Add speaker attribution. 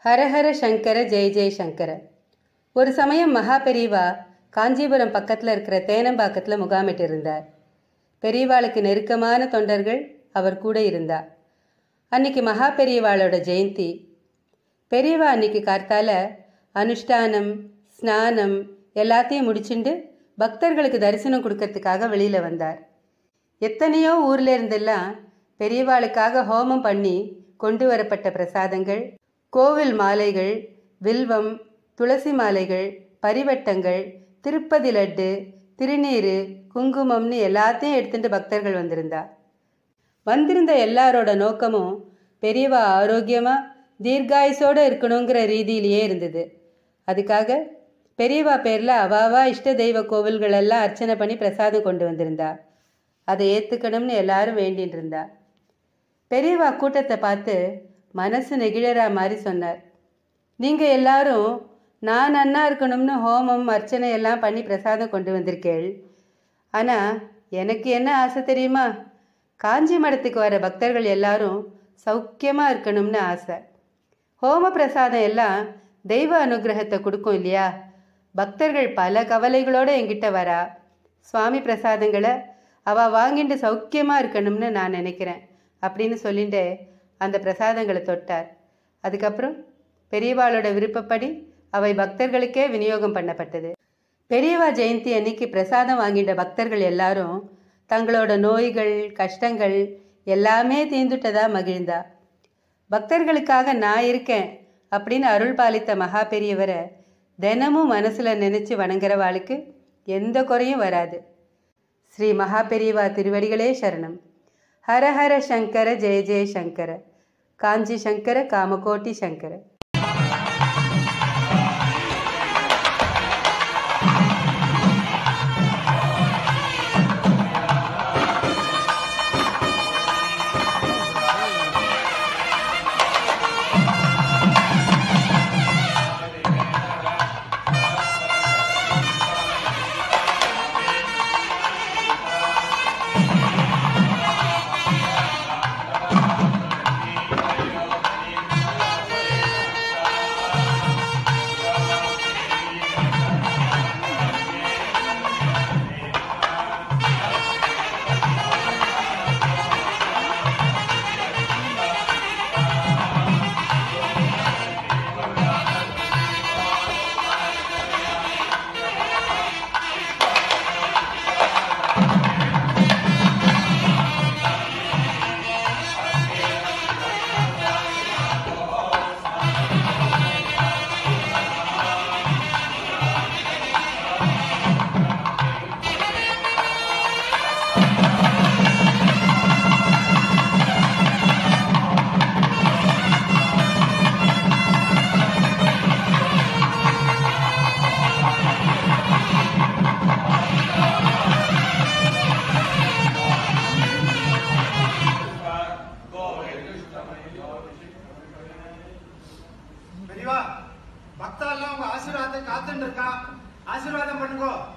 Speaker 1: ஹரஹர சங்கர ஜெய ஜெய சங்கர ஒரு சமயம் மகா பெரியவா காஞ்சிபுரம் பக்கத்தில் இருக்கிற தேனம்பாக்கத்தில் முகாமிட்டு இருந்தார் பெரியவாளுக்கு நெருக்கமான தொண்டர்கள் அவர் கூட இருந்தா அன்னைக்கு மகா பெரியவாளோட ஜெயந்தி பெரியவா அன்னைக்கு கார்த்தால அனுஷ்டானம் ஸ்நானம் எல்லாத்தையும் முடிச்சுண்டு பக்தர்களுக்கு தரிசனம் கொடுக்கறதுக்காக வெளியில் வந்தார் எத்தனையோ ஊர்ல இருந்தெல்லாம் பெரியவாளுக்காக ஹோமம் பண்ணி கொண்டு வரப்பட்ட பிரசாதங்கள் கோவில் மாலைகள் வில்வம் துளசி மாலைகள் பரிவட்டங்கள் திருப்பதி லட்டு திருநீரு குங்குமம்னு எல்லாத்தையும் எடுத்துட்டு பக்தர்கள் வந்திருந்தா வந்திருந்த எல்லாரோட நோக்கமும் பெரியவா ஆரோக்கியமா தீர்காயுசோட இருக்கணுங்கிற ரீதியிலேயே இருந்தது அதுக்காக பெரியவா பேர்ல அவாவா இஷ்ட தெய்வ கோவில்கள் எல்லாம் அர்ச்சனை பண்ணி பிரசாதம் கொண்டு வந்திருந்தா அதை ஏத்துக்கணும்னு எல்லாரும் வேண்டின்னு இருந்தா பெரியவா கூட்டத்தை பார்த்து மனசு நெகிழறா மாதிரி சொன்னார் நீங்க எல்லாரும் நான் நன்னா இருக்கணும்னு ஹோமம் அர்ச்சனை எல்லாம் பண்ணி பிரசாதம் கொண்டு வந்திருக்கேள் ஆனா எனக்கு என்ன ஆசை தெரியுமா காஞ்சி மடத்துக்கு வர பக்தர்கள் எல்லாரும் சௌக்கியமா இருக்கணும்னு ஆசை ஹோம பிரசாதம் எல்லாம் தெய்வ அனுகிரகத்தை கொடுக்கும் இல்லையா பக்தர்கள் பல கவலைகளோட என்கிட்ட வரா சுவாமி பிரசாதங்களை அவ வாங்கிட்டு சௌக்கியமா இருக்கணும்னு நான் நினைக்கிறேன் அப்படின்னு சொல்லிட்டு அந்த பிரசாதங்களை தொட்டார் அதுக்கப்புறம் பெரியவாளோட விருப்பப்படி அவை பக்தர்களுக்கே விநியோகம் பண்ணப்பட்டது பெரியவா ஜெயந்தி அன்னைக்கு பிரசாதம் வாங்கிட்ட பக்தர்கள் எல்லாரும் தங்களோட நோய்கள் கஷ்டங்கள் எல்லாமே தீந்துட்டதா மகிழ்ந்தா பக்தர்களுக்காக நான் இருக்கேன் அப்படின்னு அருள் பாலித்த மகா பெரியவரை தினமும் மனசுல நினைச்சு வணங்குறவாளுக்கு எந்த குறையும் வராது ஸ்ரீ மகா பெரியவா திருவடிகளே சரணம் ஹர ஹர சங்கர ஜெய ஜெய சங்கர காஞ்சி சங்கர காமகோட்டி சங்கர
Speaker 2: பெரியவா பக்தா எல்லாம் உங்க ஆசீர்வாதத்தை காத்துட்டு இருக்கா ஆசீர்வாதம் பண்ணுங்க